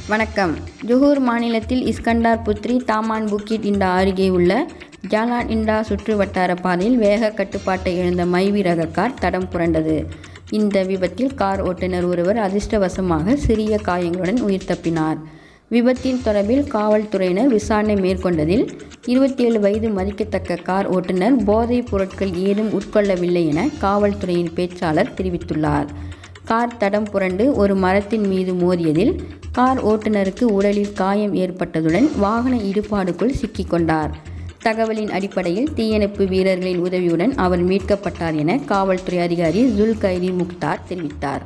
வணக்கம் ஜொஹூர் மாநிலத்தில் இஸ்கண்டார் புத்ரி தாமான் புக்கிட் இண்டா அருகே உள்ள ஜாலான் இண்டா சுற்று வட்டார பாதையில் வேக கட்டுப்பாட்டை இழந்த மைவி ரக கார் தடம் புரண்டது இந்த விபத்தில் கார் ஓட்டுநர் ஒருவர் அதிர்ஷ்டவசமாக சிறிய காயங்களுடன் உயிர் தப்பினார் விபத்தின் தொடர்பில் காவல்துறையினர் விசாரணை மேற்கொண்டதில் இருபத்தி ஏழு வயது மதிக்கத்தக்க கார் ஓட்டுநர் போதைப் பொருட்கள் ஏதும் உட்கொள்ளவில்லை என காவல்துறையின் பேச்சாளர் தெரிவித்துள்ளார் கார் தடம் புரண்டு ஒரு மரத்தின் மீது மோதியதில் கார் ஓட்டுநருக்கு உடலில் காயம் ஏற்பட்டதுடன் வாகன இடுபாடுக்குள் சிக்கிக்கொண்டார் தகவலின் அடிப்படையில் தீயணைப்பு வீரர்களின் உதவியுடன் அவர் மீட்கப்பட்டார் என காவல்துறை அதிகாரி ஜுல்கைரி முக்தார் தெரிவித்தார்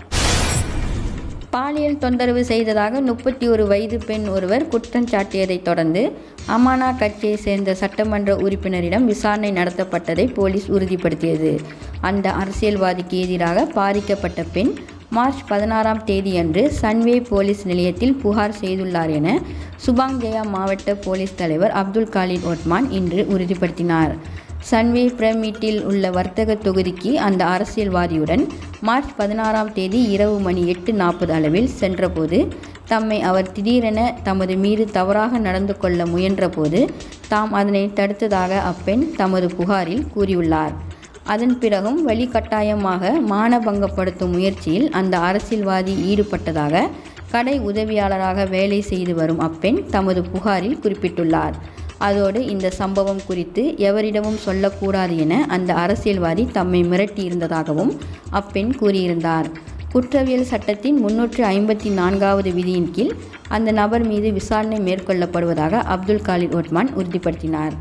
பாலியல் தொந்தரவு செய்ததாக முப்பத்தி ஒரு வயது பெண் ஒருவர் குற்றம் சாட்டியதைத் தொடர்ந்து அமானா கட்சியைச் சேர்ந்த சட்டமன்ற உறுப்பினரிடம் விசாரணை நடத்தப்பட்டதை போலீஸ் உறுதிப்படுத்தியது அந்த அரசியல்வாதிக்கு எதிராக பாதிக்கப்பட்ட பெண் மார்ச் பதினாறாம் தேதியன்று சன்வே போலீஸ் நிலையத்தில் புகார் செய்துள்ளார் என சுபாங் ஜெயா மாவட்ட போலீஸ் தலைவர் அப்துல் காலித் ஒட்மான் இன்று உறுதிப்படுத்தினார் சன்வே பிரமிட்டில் உள்ள வர்த்தக தொகுதிக்கு அந்த அரசியல்வாதியுடன் மார்ச் பதினாறாம் தேதி இரவு மணி எட்டு நாற்பது அளவில் சென்றபோது தம்மை அவர் திடீரென தமது மீது தவறாக நடந்து கொள்ள முயன்றபோது தாம் அதனை தடுத்ததாக அப்பெண் தமது புகாரில் கூறியுள்ளார் அதன் பிறகும் வழிகட்டாயமாக மானபங்கப்படுத்தும் முயற்சியில் அந்த அரசியல்வாதி ஈடுபட்டதாக கடை உதவியாளராக வேலை செய்து வரும் அப்பெண் தமது புகாரில் குறிப்பிட்டுள்ளார் அதோடு இந்த சம்பவம் குறித்து எவரிடமும் சொல்லக்கூடாது என அந்த அரசியல்வாதி தம்மை மிரட்டியிருந்ததாகவும் அப்பெண் கூறியிருந்தார் குற்றவியல் சட்டத்தின் முன்னூற்று ஐம்பத்தி நான்காவது விதியின் கீழ் அந்த நபர் மீது விசாரணை மேற்கொள்ளப்படுவதாக அப்துல் காலித் ஒட்மான் உறுதிப்படுத்தினார்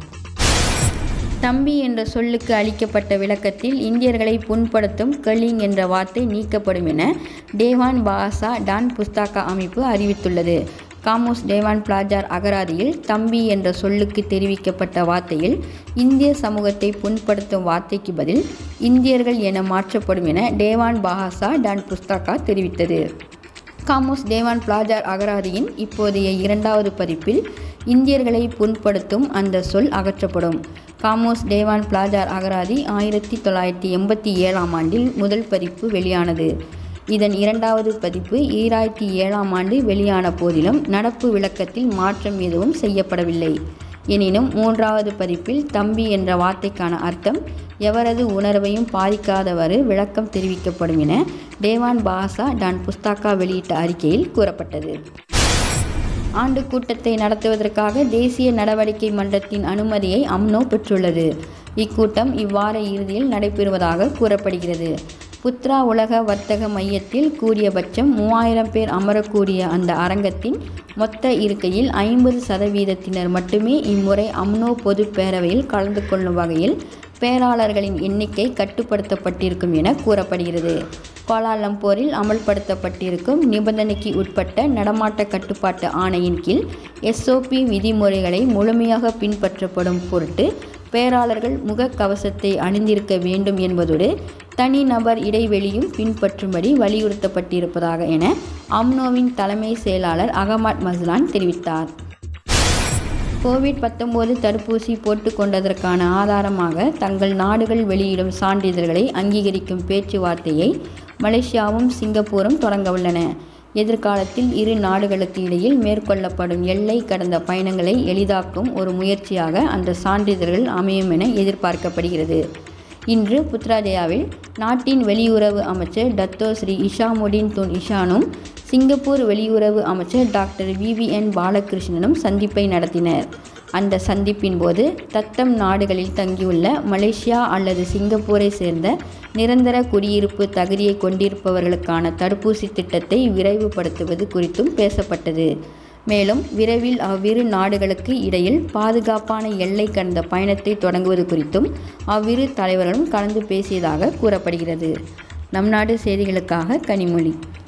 தம்பி என்ற சொல்லுக்கு அளிக்கப்பட்ட விளக்கத்தில் இந்தியர்களை புண்படுத்தும் கலிங் என்ற வார்த்தை நீக்கப்படும் என டேவான் பாசா டான் புஸ்தாக்கா அமைப்பு அறிவித்துள்ளது காமோஸ் டேவான் பிளாஜார் அகராதியில் தம்பி என்ற சொல்லுக்கு தெரிவிக்கப்பட்ட வார்த்தையில் இந்திய சமூகத்தை புண்படுத்தும் வார்த்தைக்கு பதில் இந்தியர்கள் என மாற்றப்படும் என டேவான் பாஹாசா டான் புஸ்தாக்கா தெரிவித்தது காமோஸ் டேவான் பிளாஜார் அகராதியின் இப்போதைய இரண்டாவது பதிப்பில் இந்தியர்களை புண்படுத்தும் அந்த சொல் அகற்றப்படும் காமோஸ் டேவான் பிளாஜார் அகராதி ஆயிரத்தி தொள்ளாயிரத்தி எண்பத்தி ஏழாம் ஆண்டில் முதல் பதிப்பு வெளியானது இதன் இரண்டாவது பதிப்பு ஈராயிரத்தி ஏழாம் ஆண்டு வெளியான போதிலும் நடப்பு விளக்கத்தில் மாற்றம் எதுவும் செய்யப்படவில்லை எனினும் மூன்றாவது பதிப்பில் தம்பி என்ற வார்த்தைக்கான அர்த்தம் எவரது உணர்வையும் பாதிக்காதவாறு விளக்கம் தெரிவிக்கப்படும் என டேவான் பாசா டான் புஸ்தாக்கா வெளியிட்ட அறிக்கையில் கூறப்பட்டது ஆண்டு கூட்டத்தை நடத்துவதற்காக தேசிய நடவடிக்கை மன்றத்தின் அனுமதியை அம்னோ பெற்றுள்ளது இக்கூட்டம் இவ்வார இறுதியில் நடைபெறுவதாக கூறப்படுகிறது புத்ரா உலக வர்த்தக மையத்தில் கூடியபட்சம் மூவாயிரம் பேர் அமரக்கூடிய அந்த அரங்கத்தின் மொத்த இருக்கையில் ஐம்பது சதவீதத்தினர் மட்டுமே இம்முறை அம்னோ பொது பேரவையில் கலந்து கொள்ளும் வகையில் பேராளர்களின் எண்ணிக்கை கட்டுப்படுத்தப்பட்டிருக்கும் என கூறப்படுகிறது கோலாலம்பூரில் அமல்படுத்தப்பட்டிருக்கும் நிபந்தனைக்கு உட்பட்ட நடமாட்ட கட்டுப்பாட்டு ஆணையின் கீழ் எஸ்ஓபி விதிமுறைகளை முழுமையாக பின்பற்றப்படும் பொருட்டு பேராளர்கள் முகக்கவசத்தை அணிந்திருக்க வேண்டும் என்பதோடு தனிநபர் இடைவெளியும் பின்பற்றும்படி வலியுறுத்தப்பட்டிருப்பதாக என அம்னோவின் தலைமை செயலாளர் அகமட் மஸ்லான் தெரிவித்தார் கோவிட் பத்தொம்போது தடுப்பூசி போட்டுக்கொண்டதற்கான ஆதாரமாக தங்கள் நாடுகள் வெளியிடும் சான்றிதழ்களை அங்கீகரிக்கும் பேச்சுவார்த்தையை மலேசியாவும் சிங்கப்பூரும் தொடங்கவுள்ளன எதிர்காலத்தில் இரு நாடுகளுக்கு இடையில் மேற்கொள்ளப்படும் எல்லை கடந்த பயணங்களை எளிதாக்கும் ஒரு முயற்சியாக அந்த சான்றிதழ்கள் அமையும் என எதிர்பார்க்கப்படுகிறது இன்று புத்ராஜயாவில் நாட்டின் வெளியுறவு அமைச்சர் டத்தோ ஸ்ரீ இஷாமுடின் துன் இஷானும் சிங்கப்பூர் வெளியுறவு அமைச்சர் டாக்டர் விவிஎன் பாலகிருஷ்ணனும் சந்திப்பை நடத்தினர் அந்த சந்திப்பின் போது தத்தம் நாடுகளில் தங்கியுள்ள மலேசியா அல்லது சிங்கப்பூரை சேர்ந்த நிரந்தர குடியிருப்பு தகுதியை கொண்டிருப்பவர்களுக்கான தடுப்பூசி திட்டத்தை விரைவுபடுத்துவது குறித்தும் பேசப்பட்டது மேலும் விரைவில் அவ்விரு நாடுகளுக்கு இடையில் பாதுகாப்பான எல்லை கடந்த பயணத்தை தொடங்குவது குறித்தும் அவ்விரு தலைவர்களும் கலந்து பேசியதாக கூறப்படுகிறது நம் நாடு செய்திகளுக்காக கனிமொழி